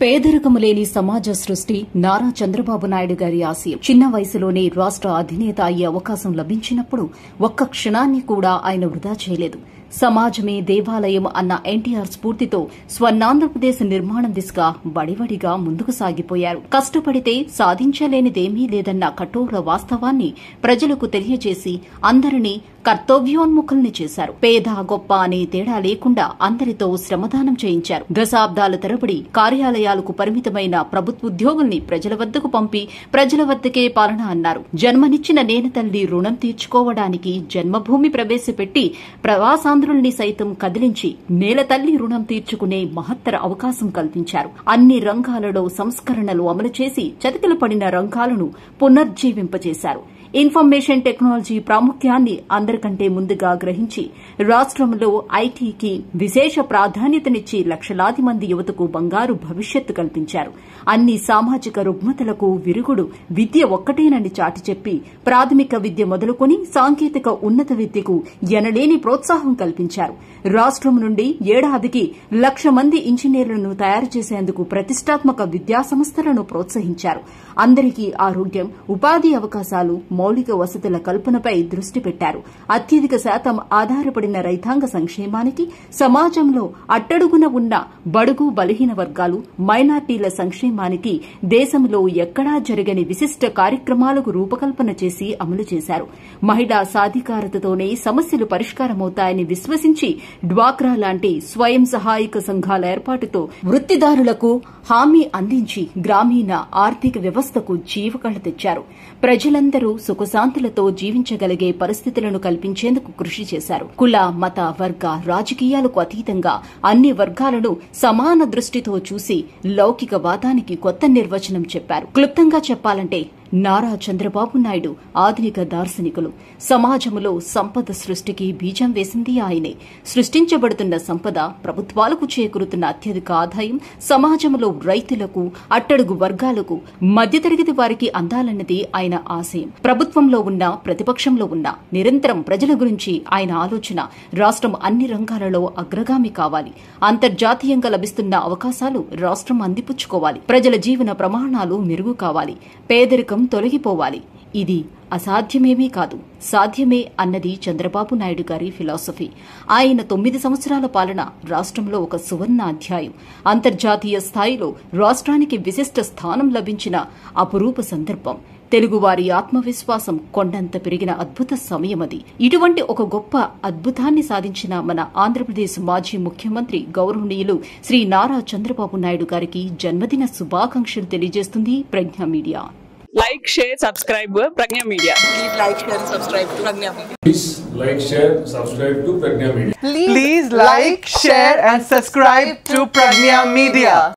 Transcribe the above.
పేదరికము లేని సమాజ సృష్టి నారా చంద్రబాబు నాయుడు గారి ఆశయం చిన్న వయసులోనే రాష్ట అధినేత అయ్యే అవకాశం లభించినప్పుడు ఒక్క క్షణాన్ని కూడా ఆయన వృధా చేయలేదు సమాజమే దేవాలయం అన్న ఎన్టీఆర్ స్ఫూర్తితో స్వర్ణాంధ్రప్రదేశ్ నిర్మాణం దిశగా బడివడిగా ముందుకు సాగిపోయారు కష్టపడితే సాధించలేనిదేమీ లేదన్న కఠోర వాస్తవాన్ని ప్రజలకు తెలియజేసి అందరినీ కర్తవ్యోన్ముఖుల్ని చేశారు పేద గొప్ప అనే తేడా లేకుండా అందరితో శ్రమదానం చేయించారు దశాబ్దాల తరబడి కార్యాలయాలకు పరిమితమైన ప్రభుత్వోద్యోగుల్ని ప్రజల వద్దకు పంపి ప్రజల వద్దకే పాలన అన్నారు జన్మనిచ్చిన నేన తల్లి రుణం తీర్చుకోవడానికి జన్మభూమి ప్రవేశపెట్టి ప్రవాసాంధ్రుల్ని సైతం కదిలించి నేల తల్లి రుణం తీర్చుకునే మహత్తర అవకాశం కల్పించారు అన్ని రంగాలలో సంస్కరణలు అమలు చేసి చతికిల పడిన రంగాలను పునర్జీవింపజేశారు ఇన్ఫర్మేషన్ టెక్నాలజీ ప్రాముఖ్యాన్ని అందరికంటే ముందుగా గ్రహించి రాష్టంలో ఐటీకి విశేష ప్రాధాన్యతనిచ్చి లక్షలాది మంది యువతకు బంగారు భవిష్యత్తు కల్పించారు అన్ని సామాజిక రుగ్మతలకు విరుగుడు విద్య ఒక్కటేనని చాటి చెప్పి ప్రాథమిక విద్య మొదలుకొని సాంకేతిక ఉన్నత విద్యకు ఎనలేని ప్రోత్సాహం కల్పించారు రాష్టం నుండి ఏడాదికి లక్ష మంది ఇంజనీర్లను తయారు చేసేందుకు ప్రతిష్టాత్మక విద్యా సంస్థలను ప్రోత్సహించారు అందరికీ ఆరోగ్యం ఉపాధి అవకాశాలు మౌలిక వసతుల కల్పనపై దృష్టి పెట్టారు అత్యధిక శాతం ఆధారపడిన రైతాంగ సంక్షేమానికి సమాజంలో అట్టడుగున ఉన్న బడుగు బలహీన వర్గాలు మైనార్టీల సంక్షేమానికి దేశంలో ఎక్కడా జరగని విశిష్ట కార్యక్రమాలకు రూపకల్పన చేసి అమలు చేశారు మహిళా సాధికారతతోనే సమస్యలు పరిష్కారమవుతాయని విశ్వసించి డ్వాక్రా లాంటి స్వయం సహాయక సంఘాల ఏర్పాటుతో వృత్తిదారులకు హామీ అందించి గ్రామీణ ఆర్థిక వ్యవస్థకు జీవకళ తెచ్చారు ప్రజలందరూ సుఖశాంతులతో జీవించగలిగే పరిస్థితులను కల్పించేందుకు కృషి చేశారు కుల మత వర్గ రాజకీయాలకు అతీతంగా అన్ని వర్గాలను సమాన దృష్టితో చూసి లౌకికవాదానికి కొత్త నిర్వచనం చెప్పారు క్లుప్తంగా చెప్పాలంటే నారా చంద్రబాబు నాయుడు ఆధునిక దార్శనికులు సమాజంలో సంపద సృష్టికి బీజం వేసింది ఆయనే సృష్టించబడుతున్న సంపద ప్రభుత్వాలకు చేకూరుతున్న అత్యధిక ఆదాయం సమాజంలో రైతులకు అట్టడుగు వర్గాలకు మధ్యతరగతి వారికి అందాలన్నది ఆయన ఆశయం ప్రభుత్వంలో ఉన్న ప్రతిపక్షంలో ఉన్న నిరంతరం ప్రజల గురించి ఆయన ఆలోచన రాష్టం అన్ని రంగాలలో అగ్రగామి కావాలి అంతర్జాతీయంగా లభిస్తున్న అవకాశాలు రాష్టం అందిపుచ్చుకోవాలి ప్రజల జీవన ప్రమాణాలు మెరుగు కావాలి పేదరికం తొలగిపోవాలి ఇది అసాధ్యమేమీ కాదు సాధ్యమే అన్నది చంద్రబాబు నాయుడు గారి ఫిలాసఫీ ఆయన తొమ్మిది సంవత్సరాల పాలన రాష్టంలో ఒక సువర్ణ అధ్యాయం అంతర్జాతీయ స్థాయిలో రాష్ట్రానికి విశిష్ట స్థానం లభించిన అపురూప సందర్భం తెలుగువారి ఆత్మవిశ్వాసం కొండంత పెరిగిన అద్భుత సమయమది ఇటువంటి ఒక గొప్ప అద్భుతాన్ని సాధించిన మన ఆంధ్రప్రదేశ్ మాజీ ముఖ్యమంత్రి గౌరవనీయులు శ్రీ నారా చంద్రబాబు నాయుడు గారికి జన్మదిన శుభాకాంక్షలు తెలియజేస్తుంది Prajna media like, share, subscribe Pragya Media. Please like, share, and subscribe to Pragya Media. Please like, share, subscribe to Pragna Media. Please like, share, and subscribe to Pragya Media.